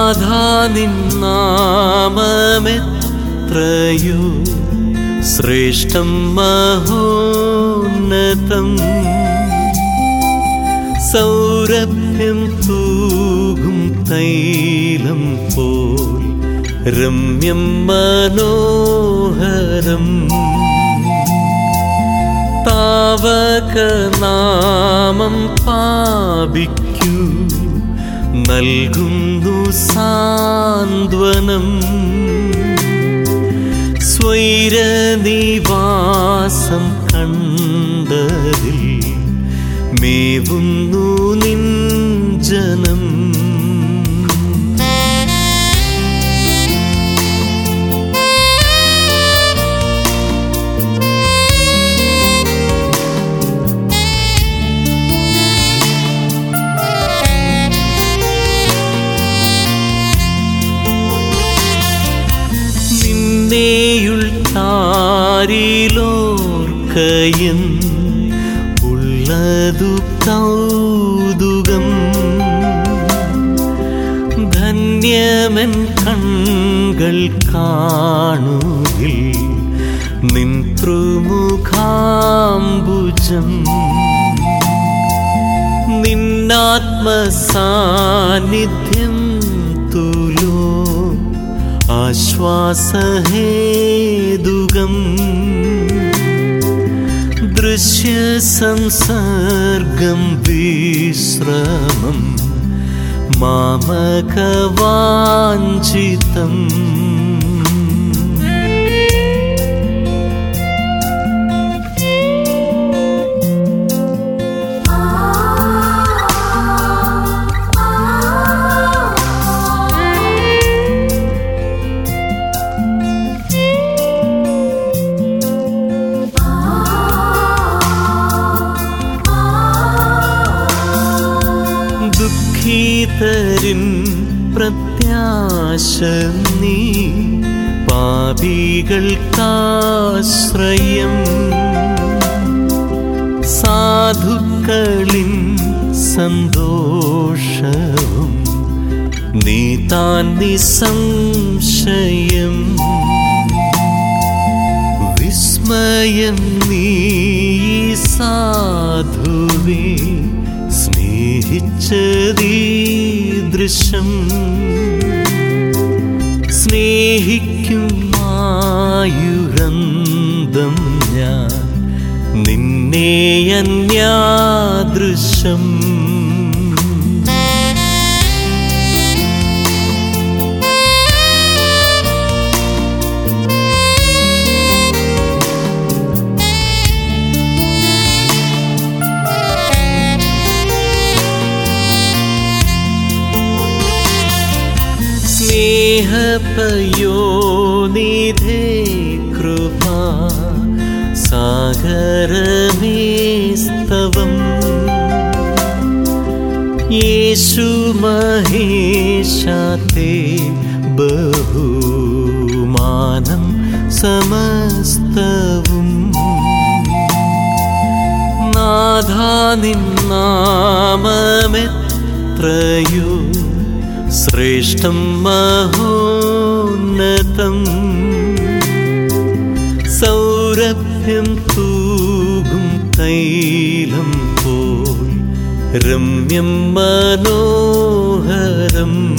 നാഥാ നിന്നാമമെത്രയോ ശ്രേഷ്ഠം മഹോന്നതം സൗരഭ്യം തൂകും തൈലം പോൽ രമ്യം മനോഹരം താവകനാമം പാപിക്കൂ നൽകുന്നു സാന്ത്വനം സ്വൈരനിവാസം കണ്ടതിൽ മേവുന്നു നിൻ ജനം നിന്നെയുൾ താരിലോർക്കയൻ ഉള്ളതു കൗതുകം ധന്യമൻ കൺകൾ കാണുകിൽ നിൻ തൃമുഖാംബുജം നിന്നാത്മസാന്നിധ്യം തുലോ ആശ്വാസഹേതുകം ദൃശ്യസംസർഗം വിശ്രമം മാമകവാഞ്ചിതം ദുഃഖിതരിൻ പ്രത്യാശ നീ പാപികൾക്കാശ്രയം സാധുക്കളിൻ സന്തോഷവും നീ താൻ നിസംശയം വിസ്മയം നീ സാധുവേ സ്നേഹിച്ചതീ ദൃശ്യം സ്നേഹിക്കും ആയുരന്തം ഞാൻ നിന്നെ അന്യാദൃശ്യം സ്നേഹപയോനിധേ കൃപാ സാഗരമേസ്തവം യേശു മഹേശാത്തെ ബഹുമാനം സമസ്തവും നാഥാ നിന്നാമമെത്രയോ ശ്രേഷ്ഠം മഹോന്നതം സൗരഭ്യം തൂകും തൈലം പോൽ രമ്യം മനോഹരം